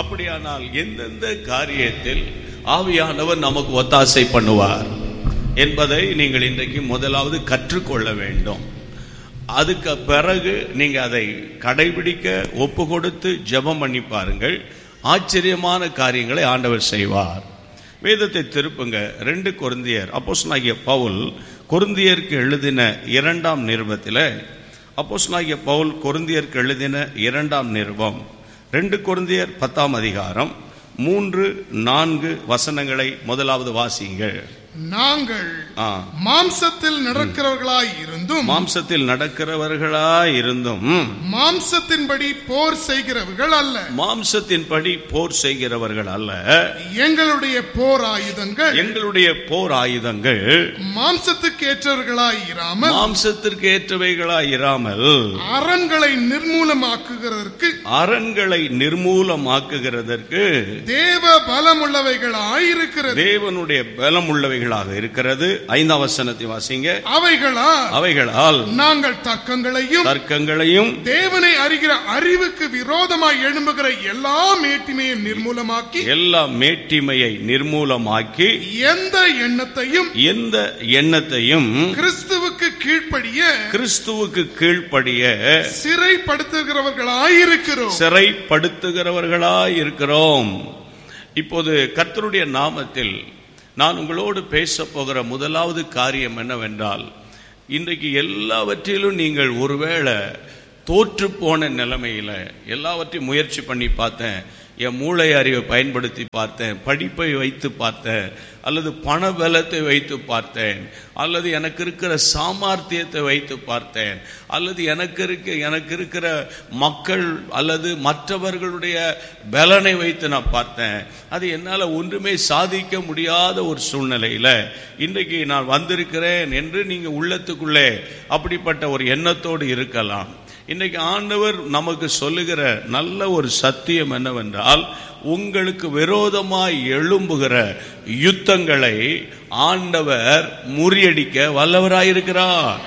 அப்படியானால் எந்தெந்த காரியத்தில் ஆவியானவர் நமக்கு ஒத்தாசை பண்ணுவார் என்பதை நீங்கள் இன்றைக்கு முதலாவது கற்றுக்கொள்ள வேண்டும் அதுக்கு பிறகு நீங்க அதை கடைபிடிக்க ஒப்பு கொடுத்து ஜெபம் பண்ணி பாருங்கள் ஆச்சரியமான காரியங்களை ஆண்டவர் செய்வார் வேதத்தை திருப்புங்க ரெண்டு கொருந்தியர் அப்போஸ்தலனாகிய பவுல் கொருந்தியருக்கு எழுதின இரண்டாம் நிருபத்தில் அப்போஸ்தலனாகிய பவுல் கொருந்தியருக்கு எழுதின இரண்டாம் நிருபம் ரெண்டு கொருந்தியர் பத்தாம் அதிகாரம் மூன்று நான்கு வசனங்களை முதலாவது வாசியுங்கள் நாங்கள் ஆ. மாம்சத்தில் நடக்கிறவர்களாய் இருந்தும் மாம்சத்தில் நடக்கிறவர்களா இருந்தும் மாம்சத்தின்படி போர் செய்கிறவர்கள் அல்ல மாம்சத்தின்படி போர் செய்கிறவர்கள் அல்ல எங்களுடைய போர் ஆயுதங்கள் எங்களுடைய போர் ஆயுதங்கள் மாம்சத்துக்கு ஏற்றவர்களாய் இராமல் மாம்சத்திற்கு ஏற்றவைகளா இராமல் அரண்களை நிர்மூலமாக்குகிறதற்கு அரண்களை நிர்மூலமாக்குகிறதற்கு தேவ பலமுள்ளவைகளாய் இருக்கிறது தேவனுடைய பலம் உள்ளவைகளாக இருக்கிறது ஐந்தாம் வசனத்தை வாசிங்க அவைகளால் அவைகளால் நாங்கள் தர்க்கங்களையும் தர்க்கங்களையும் தேவனை அறிகிற அறிவுக்கு விரோதமாய் எழும்புகிற எல்லா மேட்டிமையும் நிர்மூலமாக்கி எல்லா மேட்டிமையை நிர்மூலமாக்கி எந்த எண்ணத்தையும் எந்த எண்ணத்தையும் கிறிஸ்துவுக்கு கீழ்ப்படிய கிறிஸ்துவுக்கு கீழ்ப்படிய சிறைப்படுத்துகிறவர்களாய் இருக்கிறோம் சிறைப்படுத்துகிறவர்களாய் இருக்கிறோம் இப்போது கர்த்தருடைய நாமத்தில் நான் உங்களோடு பேச போகிற முதலாவது காரியம் என்னவென்றால் இன்றைக்கு எல்லாவற்றிலும் நீங்கள் ஒருவேளை தோற்று போன நிலைமையில எல்லாவற்றையும் முயற்சி பண்ணி பார்த்தேன் என் மூளை அறிவை பயன்படுத்தி பார்த்தேன் படிப்பை வைத்து பார்த்தேன் அல்லது பண பலத்தை வைத்து பார்த்தேன் அல்லது எனக்கு இருக்கிற சாமர்த்தியத்தை வைத்து பார்த்தேன் அல்லது எனக்கு இருக்க எனக்கு இருக்கிற மக்கள் அல்லது மற்றவர்களுடைய பலனை வைத்து நான் பார்த்தேன் அது என்னால் ஒன்றுமே சாதிக்க முடியாத ஒரு சூழ்நிலையில் இன்றைக்கு நான் வந்திருக்கிறேன் என்று நீங்கள் உள்ளத்துக்குள்ளே அப்படிப்பட்ட ஒரு எண்ணத்தோடு இருக்கலாம் இன்னைக்கு ஆண்டவர் நமக்கு சொல்லுகிற நல்ல ஒரு சத்தியம் என்னவென்றால் உங்களுக்கு விரோதமாய் எழும்புகிற யுத்தங்களை ஆண்டவர் முறியடிக்க வல்லவராயிருக்கிறார்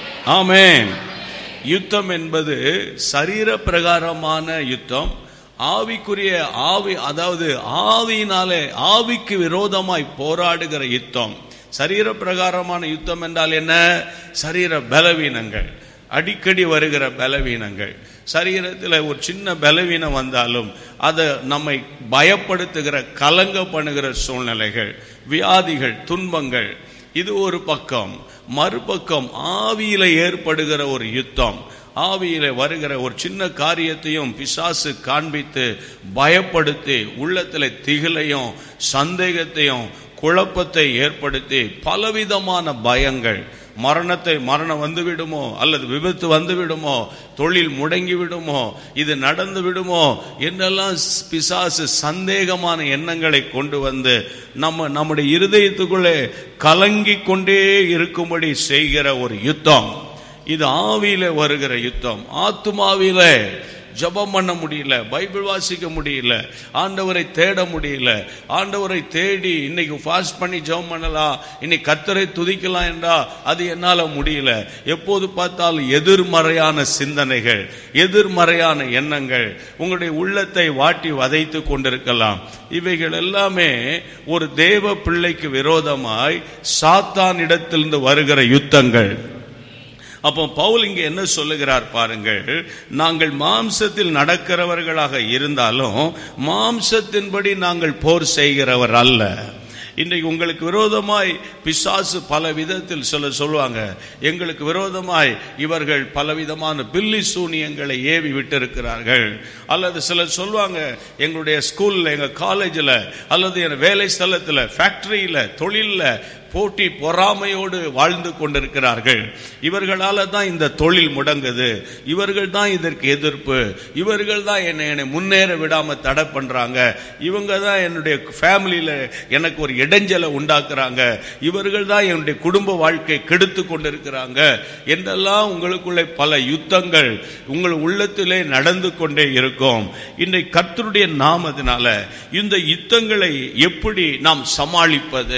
ஆமென் யுத்தம் என்பது சரீர பிரகாரமான யுத்தம் ஆவிக்குரிய ஆவி அதாவது ஆவியினாலே ஆவிக்கு விரோதமாய் போராடுகிற யுத்தம் சரீர பிரகாரமான யுத்தம் என்றால் என்ன சரீர பலவீனங்கள் அடிக்கடி வருகிற பலவீனங்கள் சரீரத்தில் ஒரு சின்ன பலவீனம் வந்தாலும் அதை நம்மை பயப்படுத்துகிற கலங்க பண்ணுகிற சூழ்நிலைகள் வியாதிகள் துன்பங்கள் இது ஒரு பக்கம் மறுபக்கம் ஆவியில ஏற்படுகிற ஒரு யுத்தம் ஆவியில வருகிற ஒரு சின்ன காரியத்தையும் பிசாசு காண்பித்து பயப்படுத்தி உள்ளத்துல திகிலையும் சந்தேகத்தையும் குழப்பத்தை ஏற்படுத்தி பலவிதமான பயங்கள் மரணத்தை மரணம் வந்து விடுமோ அல்லது விபத்து வந்து விடுமோ தொழில் முடங்கி விடுமோ இது நடந்து விடுமோ என்றெல்லாம் பிசாசு சந்தேகமான எண்ணங்களை கொண்டு வந்து நம்ம நம்முடைய இருதயத்துக்குள்ளே கலங்கி கொண்டே இருக்கும்படி செய்கிற ஒரு யுத்தம் இது ஆவியில வருகிற யுத்தம் ஆத்துமாவில ஜபம் பண்ண முடியல பைபிள் வாசிக்க முடியல ஆண்டவரை தேட முடியல ஆண்டவரை தேடி இன்னைக்கு ஃபாஸ்ட் பண்ணி ஜெபம் பண்ணலாம் இன்னைக்கு கத்தரை துதிக்கலாம் என்றா அது என்னால முடியல எப்போது பார்த்தாலும் எதிர்மறையான சிந்தனைகள் எதிர்மறையான எண்ணங்கள் உங்களுடைய உள்ளத்தை வாட்டி வதைத்து கொண்டிருக்கலாம் இவைகள் எல்லாமே ஒரு தேவ பிள்ளைக்கு விரோதமாய் சாத்தான் இடத்திலிருந்து வருகிற யுத்தங்கள் அப்போ பவுல் இங்க என்ன சொல்லுகிறார் பாருங்கள் நாங்கள் மாம்சத்தில் நடக்கிறவர்களாக இருந்தாலும் மாம்சத்தின்படி நாங்கள் போர் செய்கிறவர் அல்ல இன்றைக்கு உங்களுக்கு விரோதமாய் பிசாசு பல விதத்தில் சொல்ல சொல்லுவாங்க எங்களுக்கு விரோதமாய் இவர்கள் பலவிதமான பில்லி சூனியங்களை ஏவி விட்டிருக்கிறார்கள் அல்லது சிலர் சொல்லுவாங்க எங்களுடைய ஸ்கூல்ல எங்க காலேஜில் அல்லது என் வேலை ஸ்தலத்தில் ஃபேக்டரியில தொழிலில் போட்டி பொறாமையோடு வாழ்ந்து கொண்டிருக்கிறார்கள் இவர்களால தான் இந்த தொழில் முடங்குது இவர்கள் தான் இதற்கு எதிர்ப்பு இவர்கள் தான் என்னை என்னை முன்னேற விடாம தடை பண்றாங்க இவங்க தான் என்னுடைய ஃபேமிலியில எனக்கு ஒரு இடைஞ்சலை உண்டாக்குறாங்க இவர்கள் தான் என்னுடைய குடும்ப வாழ்க்கை கெடுத்து கொண்டிருக்கிறாங்க என்றெல்லாம் உங்களுக்குள்ளே பல யுத்தங்கள் உங்கள் உள்ளத்திலே நடந்து கொண்டே இருக்கும் இன்றைக்கு கர்த்தருடைய நாமத்தினால இந்த யுத்தங்களை எப்படி நாம் சமாளிப்பது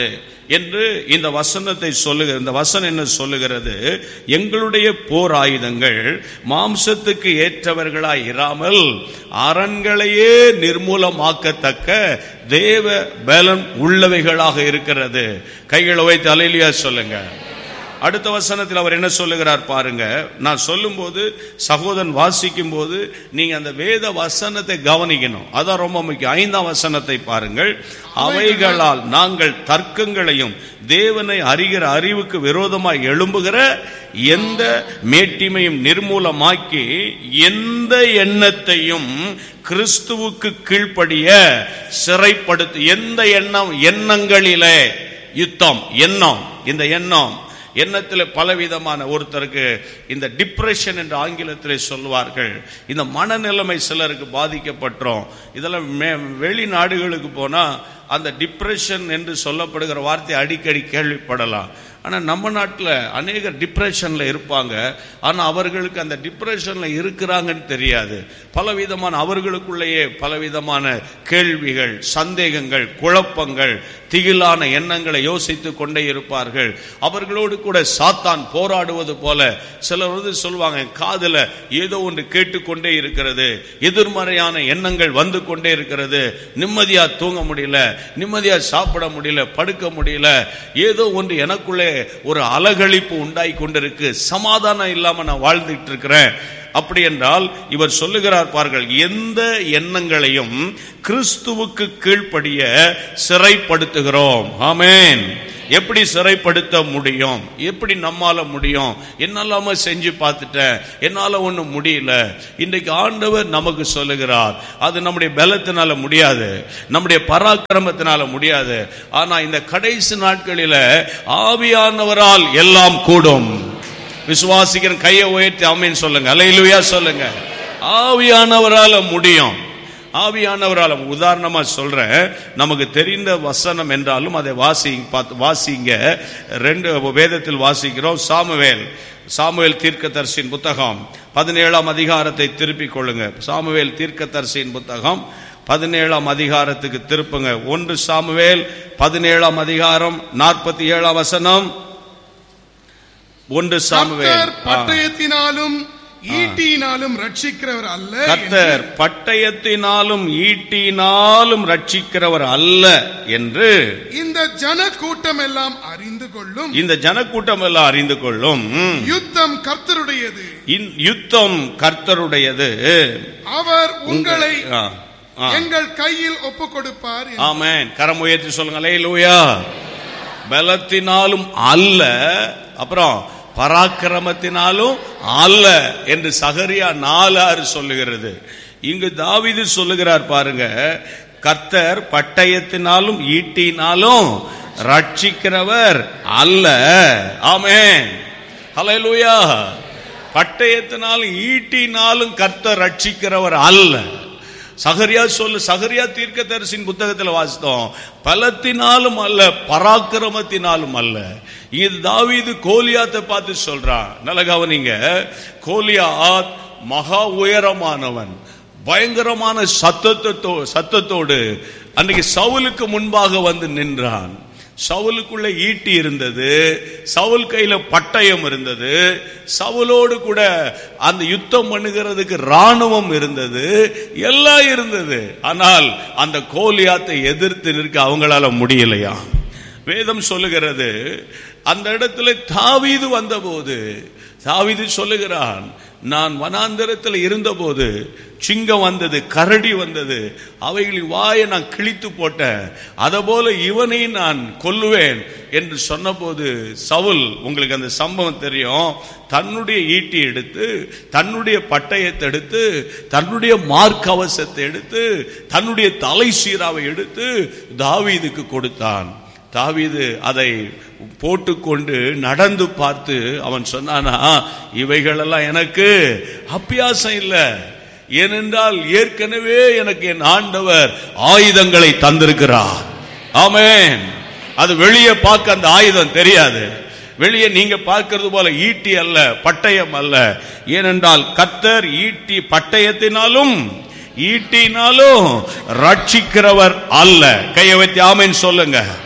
என்று இந்த வசனத்தை சொல்லுகிற இந்த வசனம் என்ன சொல்லுகிறது எங்களுடைய போர் ஆயுதங்கள் மாம்சத்துக்கு ஏற்றவர்களாய் இராமல் அரண்களையே நிர்மூலமாக்கத்தக்க தேவ பலன் உள்ளவைகளாக இருக்கிறது கைகளை வைத்து அலையிலியா சொல்லுங்க அடுத்த வசனத்தில் அவர் என்ன சொல்லுகிறார் பாருங்க நான் சொல்லும்போது சகோதரன் வாசிக்கும் போது நீங்க அந்த வேத வசனத்தை கவனிக்கணும் அதான் ரொம்ப முக்கியம் ஐந்தாம் வசனத்தை பாருங்கள் அவைகளால் நாங்கள் தர்க்கங்களையும் தேவனை அறிகிற அறிவுக்கு விரோதமாய் எழும்புகிற எந்த மேட்டிமையும் நிர்மூலமாக்கி எந்த எண்ணத்தையும் கிறிஸ்துவுக்கு கீழ்ப்படிய சிறைப்படுத்து எந்த எண்ணம் எண்ணங்களிலே யுத்தம் எண்ணம் இந்த எண்ணம் எண்ணத்தில் பலவிதமான ஒருத்தருக்கு இந்த டிப்ரெஷன் என்று ஆங்கிலத்தில் சொல்வார்கள் இந்த மனநிலைமை சிலருக்கு பாதிக்கப்பட்டோம் இதெல்லாம் மே- வெளிநாடுகளுக்கு போனா அந்த டிப்ரெஷன் என்று சொல்லப்படுகிற வார்த்தை அடிக்கடி கேள்விப்படலாம் ஆனா நம்ம நாட்டில் அநேகர் டிப்ரெஷன்ல இருப்பாங்க ஆனா அவர்களுக்கு அந்த டிப்ரெஷன்ல இருக்கிறாங்கன்னு தெரியாது பலவிதமான அவர்களுக்குள்ளேயே பலவிதமான கேள்விகள் சந்தேகங்கள் குழப்பங்கள் திகிலான எண்ணங்களை யோசித்துக் கொண்டே இருப்பார்கள் அவர்களோடு கூட சாத்தான் போராடுவது போல சிலர் வந்து சொல்லுவாங்க "என் காதுல ஏதோ ஒன்று கேட்டுக்கொண்டே இருக்கிறது எதிர்மறையான எண்ணங்கள் வந்து கொண்டே இருக்கிறது நிம்மதியா தூங்க முடியல நிம்மதியா சாப்பிட முடியல படுக்க முடியல ஏதோ ஒன்று எனக்குள்ளே ஒரு அலகளிப்பு உண்டாய் கொண்டிருக்கு சமாதானம் இல்லாம நான் வாழ்ந்துட்டு இருக்கிறேன் அப்படி என்றால் இவர் சொல்லுகிறார் பார்கள் எந்த எண்ணங்களையும் கிறிஸ்துவுக்கு கீழ்ப்படிய சிறைப்படுத்துகிறோம் ஆமென் எப்படி சிறைப்படுத்த முடியும் எப்படி நம்மால முடியும் என்னெல்லாம செஞ்சு பார்த்துட்டேன் என்னால ஒண்ணும் முடியல இன்றைக்கு ஆண்டவர் நமக்கு சொல்லுகிறார் அது நம்முடைய பலத்தினால முடியாது நம்முடைய பராக்கிரமத்தினால முடியாது ஆனா இந்த கடைசி நாட்களில ஆவியானவரால் எல்லாம் கூடும் விசுவாசிக்கிற கையை உயர்த்தி ஆமென் சொல்லுங்க அலையிலுயா சொல்லுங்க ஆவியானவரால முடியும் ஆவியானவரால் உதாரணமா சொல்றேன் நமக்கு தெரிந்த வசனம் என்றாலும் அதை வாசி பார்த்து வாசிங்க ரெண்டு வேதத்தில் வாசிக்கிறோம் சாமுவேல் சாமுவேல் தீர்க்கதரிசியின் புத்தகம் பதினேழாம் அதிகாரத்தை திருப்பிக் கொள்ளுங்க சாமுவேல் தீர்க்கதரிசியின் புத்தகம் பதினேழாம் அதிகாரத்துக்கு திருப்புங்க ஒன்று சாமுவேல் பதினேழாம் அதிகாரம் நாற்பத்தி ஏழாம் வசனம் ஒன்று சாமுவேல் கர்த்தர் ஆ. பட்டயத்தினாலும் ஈட்டியினாலும் ரட்சிக்கிறவர் அல்ல கர்த்தர் பட்டயத்தினாலும் ஈட்டினாலும் ரட்சிக்கிறவர் அல்ல என்று என்று இந்த ஜன கூட்டம் எல்லாம் அறிந்து கொள்ளும் இந்த ஜனக்கூட்டம் எல்லாம் அறிந்து கொள்ளும் யுத்தம் கர்த்தருடையது இந்- யுத்தம் கர்த்தருடையது அவர் உங்களை ஆ, ஆ. எங்கள் கையில் ஒப்பு கொடுப்பார் என்று. ஆமென் கரம் உயர்த்தி சொல்லுங்க அலையிலூயா பலத்தினாலும் அல்ல அப்புறம் பராக்கிரமத்தினாலும் அல்ல என்று சகரியா நாலாறு சொல்லுகிறது இங்கு தாவீது சொல்லுகிறார் பாருங்க கர்த்தர் பட்டயத்தினாலும் ஈட்டினாலும் ரட்சிக்கிறவர் அல்ல ஆமென் ஹalleluya பட்டயத்தினாலும் ஈட்டினாலும் கர்த்தர் ரட்சிக்கிறவர் அல்ல சகரியா சொல்லு சகரியா தீர்க்கதரிசின் புத்தகத்தில் வாசித்தோம் பலத்தினாலும் அல்ல பராக்கிரமத்தினாலும் அல்ல இது தாவீது கோலியாத்தை பார்த்து சொல்றான் நல்ல கவனிங்க கோலியாத் மகா உயரமானவன் பயங்கரமான சத்தத்தோ சத்தத்தோடு அன்றைக்கு சவுலுக்கு முன்பாக வந்து நின்றான் சவுலுக்குள்ள ஈட்டி இருந்தது சவுல் கையில பட்டயம் இருந்தது சவுலோடு கூட அந்த யுத்தம் பண்ணுகிறதுக்கு ராணுவம் இருந்தது எல்லாம் இருந்தது ஆனால் அந்த கோலியாத்தை எதிர்த்து நிற்க அவங்களால முடியலையா வேதம் சொல்லுகிறது அந்த இடத்துல தாவீது வந்தபோது தாவீது சொல்லுகிறான் நான் வனாந்தரத்தில் இருந்தபோது சிங்கம் வந்தது கரடி வந்தது அவைகளின் வாயை நான் கிழித்து போட்டேன் அதை போல இவனை நான் கொல்லுவேன் என்று சொன்னபோது சவுல் உங்களுக்கு அந்த சம்பவம் தெரியும் தன்னுடைய ஈட்டி எடுத்து தன்னுடைய பட்டயத்தை எடுத்து தன்னுடைய மார்க்கவசத்தை எடுத்து தன்னுடைய தலை சீராவை எடுத்து தாவீதுக்கு கொடுத்தான் தாவீது அதை போட்டுக்கொண்டு நடந்து பார்த்து அவன் சொன்னானா இவைகளெல்லாம் எனக்கு அப்பியாசம் இல்லை ஏனென்றால் ஏற்கனவே எனக்கு என் ஆண்டவர் ஆயுதங்களை தந்திருக்கிறார் ஆமென் அது வெளியே பார்க்க அந்த ஆயுதம் தெரியாது வெளியே நீங்க பார்க்கிறது போல ஈட்டி அல்ல பட்டயம் அல்ல ஏனென்றால் கர்த்தர் ஈட்டி பட்டயத்தினாலும் ஈட்டினாலும் ரட்சிக்கிறவர் அல்ல கையை வச்சு ஆமென் சொல்லுங்க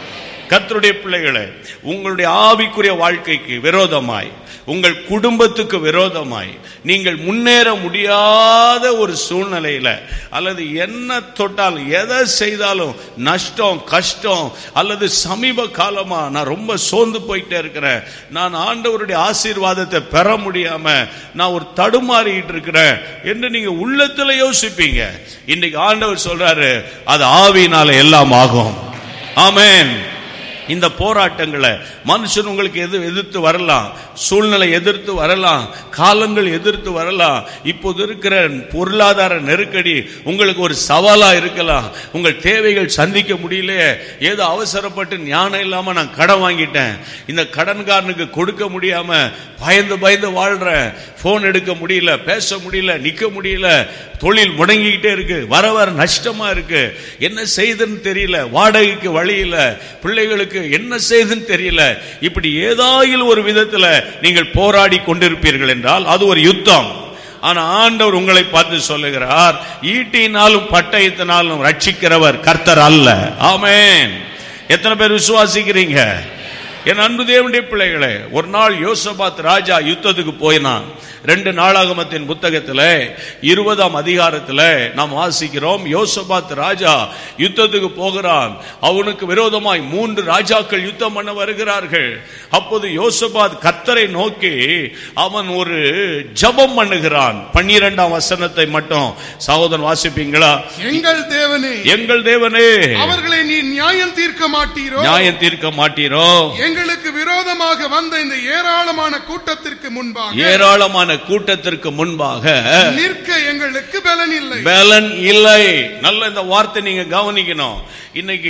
கர்த்தருடைய பிள்ளைகளே உங்களுடைய ஆவிக்குரிய வாழ்க்கைக்கு விரோதமாய் உங்கள் குடும்பத்துக்கு விரோதமாய் நீங்கள் முன்னேற முடியாத ஒரு சூழ்நிலையில அல்லது என்ன தொட்டால் எதை செய்தாலும் நஷ்டம் கஷ்டம் அல்லது சமீப காலமா நான் ரொம்ப சோர்ந்து போயிட்டே இருக்கிறேன் நான் ஆண்டவருடைய ஆசீர்வாதத்தை பெற முடியாம நான் ஒரு தடுமாறிட்டு இருக்கிறேன் என்று நீங்க உள்ளத்துல யோசிப்பீங்க இன்னைக்கு ஆண்டவர் சொல்றாரு அது ஆவியினால எல்லாம் ஆகும் ஆமென் இந்த போராட்டங்களை மனுஷன் உங்களுக்கு எது எதிர்த்து வரலாம் சூழ்நிலை எதிர்த்து வரலாம் காலங்கள் எதிர்த்து வரலாம் இப்போது இருக்கிற பொருளாதார நெருக்கடி உங்களுக்கு ஒரு சவாலா இருக்கலாம் உங்கள் தேவைகள் சந்திக்க முடியலையே ஏதோ அவசரப்பட்டு ஞானம் இல்லாம நான் கடன் வாங்கிட்டேன் இந்த கடன்காரனுக்கு கொடுக்க முடியாம பயந்து பயந்து வாழ்றேன் போன் எடுக்க முடியல பேச முடியல நிக்க முடியல தொழில் முடங்கிக்கிட்டே இருக்கு வர வர நஷ்டமா இருக்கு என்ன செய்யுதுன்னு தெரியல வாடகைக்கு வழி இல்ல பிள்ளைகளுக்கு என்ன செய்யுதுன்னு தெரியல இப்படி ஏதாயில் ஒரு விதத்துல நீங்கள் போராடி கொண்டிருப்பீர்கள் என்றால் அது ஒரு யுத்தம் ஆனா ஆண்டவர் உங்களை பார்த்து சொல்லுகிறார் ஈட்டினாலும் பட்டயத்தினாலும் ரட்சிக்கிறவர் கர்த்தர் அல்ல ஆமென் எத்தனை பேர் விசுவாசிக்கிறீங்க என் அன்பு தேவனுடைய பிள்ளைகளே ஒரு நாள் யோசபாத் ராஜா யுத்தத்துக்கு போயினான் ரெண்டு நாளாகமத்தின் புத்தகத்துல இருபதாம் அதிகாரத்துல நாம் வாசிக்கிறோம் யோசபாத் ராஜா யுத்தத்துக்கு போகிறான் அவனுக்கு விரோதமாய் மூன்று ராஜாக்கள் யுத்தம் பண்ண வருகிறார்கள் அப்போது யோசபாத் கர்த்தரை நோக்கி அவன் ஒரு ஜெபம் பண்ணுகிறான் பன்னிரெண்டாம் வசனத்தை மட்டும் சகோதரன் வாசிப்பீங்களா எங்கள் தேவனே எங்கள் தேவனே அவர்களை நீ நியாயம் தீர்க்க மாட்டீரோ நியாயம் தீர்க்க மாட்டீரோ எங்களுக்கு விரோதமாக வந்த இந்த ஏராளமான கூட்டத்திற்கு முன்பாக ஏராளமான கூட்டத்திற்கு முன்பாக நிற்க எங்களுக்கு பலன் இல்லை பலன் இல்லை நல்ல இந்த வார்த்தை நீங்க கவனிக்கணும் இன்னைக்கு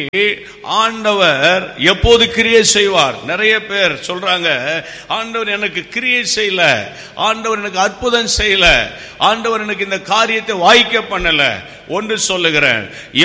ஆண்டவர் எப்போது கிரியை செய்வார் நிறைய பேர் சொல்றாங்க ஆண்டவர் எனக்கு கிரியை செய்யல ஆண்டவர் எனக்கு அற்புதம் செய்யல ஆண்டவர் எனக்கு இந்த காரியத்தை வாய்க்க பண்ணல ஒன்று சொல்லுகிறேன்